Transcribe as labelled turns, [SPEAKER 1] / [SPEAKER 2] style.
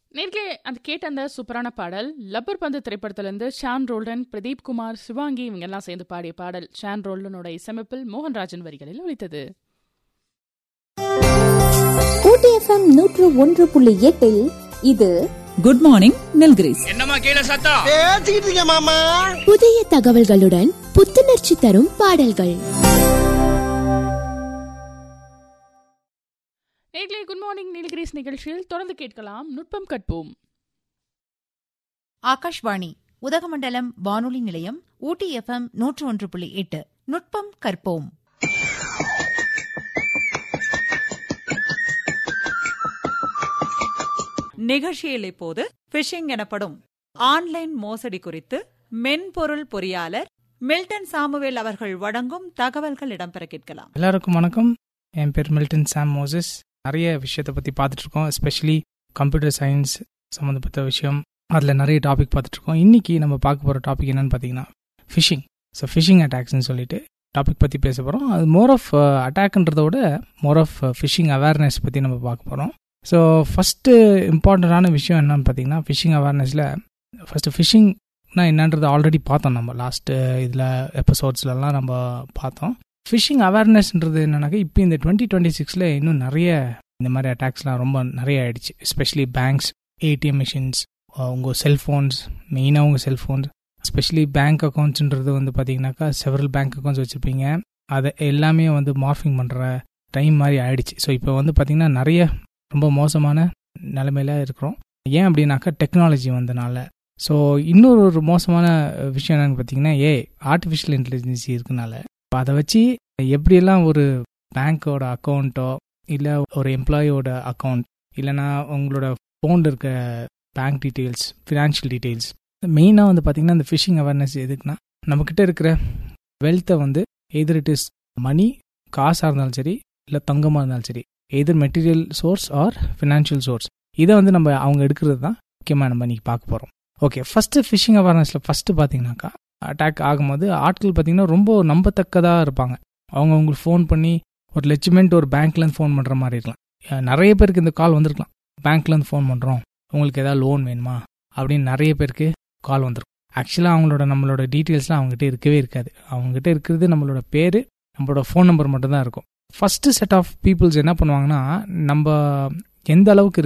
[SPEAKER 1] நேர்களே அது கேட்ட அந்த சூப்பரான பாடல் லப்பர் பந்து திரைப்படத்திலிருந்து ஷான் ரோல்டன் பிரதீப் குமார் சிவாங்கி இவங்க எல்லாம் சேர்ந்து பாடிய பாடல் ஷான் ரோல்டனோட இசையமைப்பில் மோகன்ராஜன் வரிகளில் ஒலித்தது
[SPEAKER 2] ஊட்டி எஃப்எம் நூற்று ஒன்று புள்ளி எட்டில் இது
[SPEAKER 3] குட் மார்னிங் நில்கிரிஸ்
[SPEAKER 4] என்னம்மா கீழே சத்தம்
[SPEAKER 5] பேசிக்கிட்டு இருக்க மாமா
[SPEAKER 2] புதிய தகவல்களுடன் புத்துணர்ச்சி தரும் பாடல்கள்
[SPEAKER 1] நேர்களே குட் மார்னிங் நீலகிரிஸ் நிகழ்ச்சியில் தொடர்ந்து கேட்கலாம் நுட்பம் கற்போம்
[SPEAKER 6] ஆகாஷ்வாணி உதகமண்டலம் வானொலி நிலையம் ஊட்டி எஃப்எம் நூற்று ஒன்று புள்ளி எட்டு நுட்பம் கற்போம்
[SPEAKER 3] நிகழ்ச்சியில் இப்போது பிஷிங் எனப்படும் ஆன்லைன் மோசடி குறித்து மென்பொருள் பொறியாளர் மில்டன் சாமுவேல் அவர்கள் வழங்கும் தகவல்கள் இடம்பெற கேட்கலாம்
[SPEAKER 7] எல்லாருக்கும் வணக்கம் என் பேர் மில்டன் சாம் மோசஸ் நிறைய விஷயத்தை பற்றி பார்த்துட்டு இருக்கோம் எஸ்பெஷலி கம்ப்யூட்டர் சயின்ஸ் சம்மந்தப்பட்ட விஷயம் அதில் நிறைய டாபிக் பார்த்துட்டு இருக்கோம் இன்னைக்கு நம்ம பார்க்க போகிற டாபிக் என்னன்னு பார்த்தீங்கன்னா ஃபிஷிங் ஸோ ஃபிஷிங் அட்டாக்ஸ்னு சொல்லிட்டு டாபிக் பற்றி பேச போகிறோம் அது மோர் ஆஃப் அட்டாக்ன்றத விட மோர் ஆஃப் ஃபிஷிங் அவேர்னஸ் பற்றி நம்ம பார்க்க போகிறோம் ஸோ ஃபஸ்ட்டு இம்பார்ட்டண்ட்டான விஷயம் என்னன்னு பார்த்தீங்கன்னா ஃபிஷிங் அவேர்னஸில் ஃபஸ்ட்டு ஃபிஷிங்னா என்னன்றது ஆல்ரெடி பார்த்தோம் நம்ம லாஸ்ட்டு இதில் எபிசோட்ஸ்லலாம் நம்ம பார்த்தோம் ஃபிஷிங் அவேர்னஸ்ன்றது என்னன்னாக்கா இப்போ இந்த டுவெண்ட்டி டுவெண்ட்டி சிக்ஸில் இன்னும் நிறைய இந்த மாதிரி அட்டாக்ஸ்லாம் ரொம்ப நிறைய ஆயிடுச்சு எஸ்பெஷலி பேங்க்ஸ் ஏடிஎம் மிஷின்ஸ் உங்கள் செல்ஃபோன்ஸ் மெயினாக உங்கள் செல்ஃபோன்ஸ் எஸ்பெஷலி பேங்க் அக்கௌண்ட்ஸ்ன்றது வந்து பார்த்தீங்கன்னாக்கா செவரல் பேங்க் அக்கௌண்ட்ஸ் வச்சுருப்பீங்க அதை எல்லாமே வந்து மார்ஃபிங் பண்ணுற டைம் மாதிரி ஆயிடுச்சு ஸோ இப்போ வந்து பார்த்தீங்கன்னா நிறைய ரொம்ப மோசமான நிலைமையில இருக்கிறோம் ஏன் அப்படின்னாக்கா டெக்னாலஜி வந்தனால ஸோ இன்னொரு ஒரு மோசமான விஷயம் என்னன்னு பார்த்தீங்கன்னா ஏ ஆர்டிஃபிஷியல் இன்டெலிஜென்சி இருக்கனால இப்போ அதை வச்சு எப்படியெல்லாம் ஒரு பேங்க்கோட அக்கௌண்ட்டோ இல்லை ஒரு எம்ப்ளாயோட அக்கௌண்ட் இல்லைனா உங்களோட ஃபோனில் இருக்க பேங்க் டீட்டெயில்ஸ் ஃபினான்ஷியல் டீட்டெயில்ஸ் மெயினாக வந்து பார்த்தீங்கன்னா இந்த ஃபிஷிங் அவேர்னஸ் எதுக்குன்னா நம்மக்கிட்ட இருக்கிற வெல்த்தை வந்து எதிர் இட் இஸ் மணி காசாக இருந்தாலும் சரி இல்லை தங்கமாக இருந்தாலும் சரி எதிர் material source or financial source இதை வந்து நம்ம அவங்க எடுக்கிறது தான் முக்கியமாக நம்ம இன்னைக்கு பார்க்க போகிறோம் ஓகே ஃபஸ்ட்டு ஃபிஷிங் அவேர்னஸில் ஃபஸ்ட்டு பார்த்தீங்கன்னாக்கா அட்டாக் ஆகும்போது ஆட்கள் பார்த்தீங்கன்னா ரொம்ப நம்பத்தக்கதாக இருப்பாங்க அவங்க உங்களுக்கு ஃபோன் பண்ணி ஒரு லெச்சுமெண்ட் ஒரு பேங்க்லேருந்து ஃபோன் பண்ணுற மாதிரி இருக்கலாம் அஹ் நிறைய பேருக்கு இந்த கால் வந்திருக்கலாம் பேங்க்லேருந்து ஃபோன் பண்ணுறோம் உங்களுக்கு ஏதாவது லோன் வேணுமா அப்படின்னு நிறைய பேருக்கு கால் வந்திருக்கும் ஆக்சுவலாக அவங்களோட நம்மளோட டீட்டெயில்ஸ்லாம் அவங்ககிட்ட இருக்கவே இருக்காது அவங்ககிட்ட இருக்கிறது நம்மளோட பேர் நம்மளோட ஃபோன் நம்பர் மட்டும்தான் இருக்கும் ஃபஸ்ட்டு செட் ஆஃப் பீப்புள்ஸ் என்ன பண்ணுவாங்கன்னா நம்ம எந்த அளவுக்கு